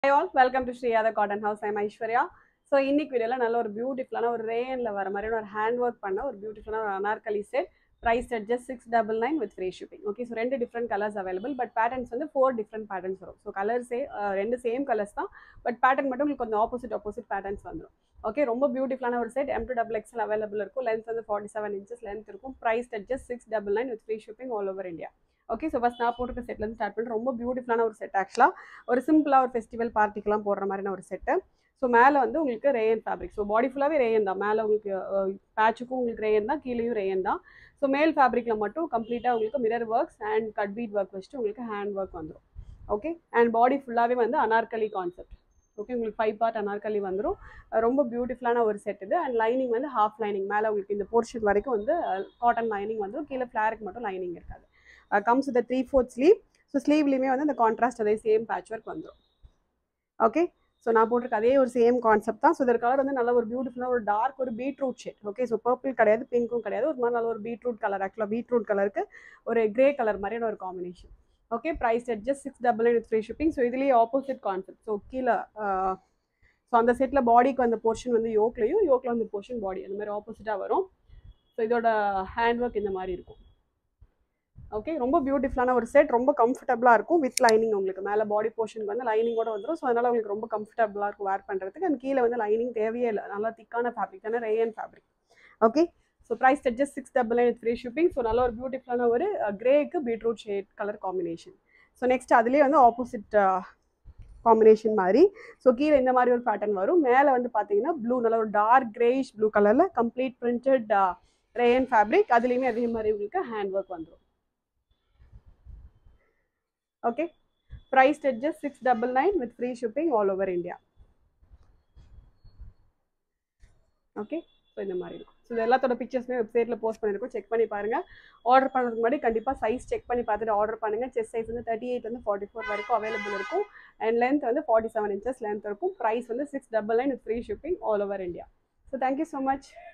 high all welcome to Sreeyatha cotton house I'm Aishwarya so இன்னைக்கு வீடியோவில் நல்ல ஒரு பியூட்டிஃபுல்லான ஒரு ரேனில் வர மாதிரியான ஒரு ஹேண்ட் ஒர்க் பண்ண ஒரு பியூட்டிஃபுல்லான ஒரு anarkali set price set just six double nine with free shipping okay so ரெண்டு different colours available but patterns வந்து ஃபோர் டிஃப்ரெண்ட் பேட்டர்ன்ஸ் வரும் ஸோ கலர்ஸே ரெண்டு சேம் கலர்ஸ் தான் பட் பேட்டர்ன் மட்டும் உங்களுக்கு கொஞ்சம் ஆப்போசிட் ஆப்போசிட் பேட்டர்ன்ஸ் வந்துடும் ஓகே ரொம்ப பியூட்டிஃபுல்லான ஒரு set M to double XL available இருக்கும் லென்த் வந்து ஃபார்ட்டி செவன் இன்ச்சஸ் லென்த் இருக்கும் price set just six double nine with free shipping all over India okay so first நான் போட்டுருக்க செட்லேருந்து ஸ்டார்ட் பண்ணுறேன் ரொம்ப பியூட்டிஃபுல்லான ஒரு செட் ஆக்சுவலாக ஒரு சிம்பிளாக ஒரு ஃபெஸ்டிவல் பார்ட்டிக்கெலாம் போடுற மாதிரியான ஒரு செட்டு ஸோ மேலே வந்து உங்களுக்கு ரேயன் ஃபேப்ரிக் ஸோ பாடி ஃபுல்லாகவே ரேயன் தான் மேலே உங்களுக்கு பேட்சுக்கும் உங்களுக்கு ரேயன் தான் கீழேயும் ரேயன் தான் ஸோ மேல் ஃபேப்ரிக்கில் மட்டும் கம்ப்ளீட்டாக உங்களுக்கு mirror works and cut bead work வச்சுட்டு உங்களுக்கு ஹேண்ட் ஒர்க் வந்துடும் ஓகே அண்ட் பாடி ஃபுல்லாகவே வந்து அனார்கலி கான்செப்ட் ஓகே உங்களுக்கு ஃபைவ் பார்ட் அனார்கலி வந்துடும் ரொம்ப பியூட்டிஃபுல்லான ஒரு செட் இது அண்ட் லைனிங் வந்து ஹாஃப் லைனிங் மேலே உங்களுக்கு இந்த போர்ஷன் வரைக்கும் வந்து காட்டன் லைனிங் வந்துடும் கீழே ஃப்ளாருக்கு மட்டும் லைனிங் இருக்காது comes with three fourth sleeve so ஸ்லீவ்லேயுமே வந்து அந்த கான்ட்ராஸ்ட் அதே சேம் பேட்ச் ஒர்க் வந்துடும் ஓகே ஸோ நான் போட்டிருக்க அதே ஒரு சேம் கான்செப்ட் தான் ஸோ இதர் கலர் வந்து நல்ல ஒரு பியூட்டிஃபுல்லான ஒரு டார்க் ஒரு beetroot shade okay so purple கிடையாது பிங்க்கும் கிடையாது ஒரு மாதிரி நல்ல ஒரு பீட்ரூட் கலர் ஆக்சுவலாக பீட்ரூட் கலருக்கு ஒரு கிரே கலர் மாதிரியான ஒரு combination okay price set just six double nine with free shipping so இதுலேயே ஆப்போசிட் கான்செப்ட் ஸோ கீழே ஸோ அந்த செட்டில் பாடிக்கு வந்த போர்ஷன் வந்து யோக்லையும் யோக்கில் வந்து போர்ஷன் பாடி அந்த மாதிரி ஆப்போசிட்டாக வரும் ஸோ இதோட ஹேண்ட் ஒர்க் இந்த மாதிரி இருக்கும் ஓகே ரொம்ப பியூட்டிஃபுல்லான ஒரு செட் ரொம்ப கம்ஃபர்டபுளாக இருக்கும் வித் லைனிங் உங்களுக்கு மேலே பாடி போர்ஷனுக்கு வந்து லைனிங்கோட வந்துடும் ஸோ அதனால் உங்களுக்கு ரொம்ப கம்ஃபர்டபுளாக இருக்கும் வேர் பண்ணுறதுக்கு அண்ட் கீழே வந்து லைனிங் தேவையே இல்லை நல்லா திக்கான ஃபேப்ரிக் தானே rayon fabric okay so price set just six double nine with free shipping so நல்ல ஒரு பியூட்டிஃபுல்லான ஒரு கிரேக்கு beetroot shade colour combination so next அதுலேயே வந்து ஆப்போசிட் காம்பினேஷன் மாதிரி ஸோ கீழே இந்த மாதிரி ஒரு பேட்டர்ன் வரும் மேலே வந்து பார்த்தீங்கன்னா ப்ளூ நல்ல ஒரு டார்க் கிரேஷ் ப்ளூ கலரில் கம்ப்ளீட் பிரிண்டட் ரேயன் ஃபேப்ரிக் அதுலேயுமே அதே மாதிரி உங்களுக்கு ஹேண்ட் ஒர்க் வந்துடும் okay price at just six double nine with free shipping all over India okay so இந்த மாதிரி இருக்கும் ஸோ இது எல்லாத்தோட பிக்சர்ஸுமே வெப்சைட்டில் போஸ்ட் பண்ணியிருக்கோம் செக் பண்ணி பாருங்கள் ஆர்டர் பண்ணுறதுக்கு முன்னாடி கண்டிப்பாக சைஸ் செக் பண்ணி பார்த்துட்டு ஆர்டர் பண்ணுங்கள் செஸ் சைஸ் வந்து தேர்ட்டி எயிட் வந்து ஃபார்ட்டி ஃபோர் வரைக்கும் அவைலபிள் இருக்கும் அண்ட் லென்த் வந்து ஃபார்ட்டி செவன் இன்ச்சஸ் லென்த் இருக்கும் ப்ரைஸ் வந்து six double nine with free shipping all over India so thank you so much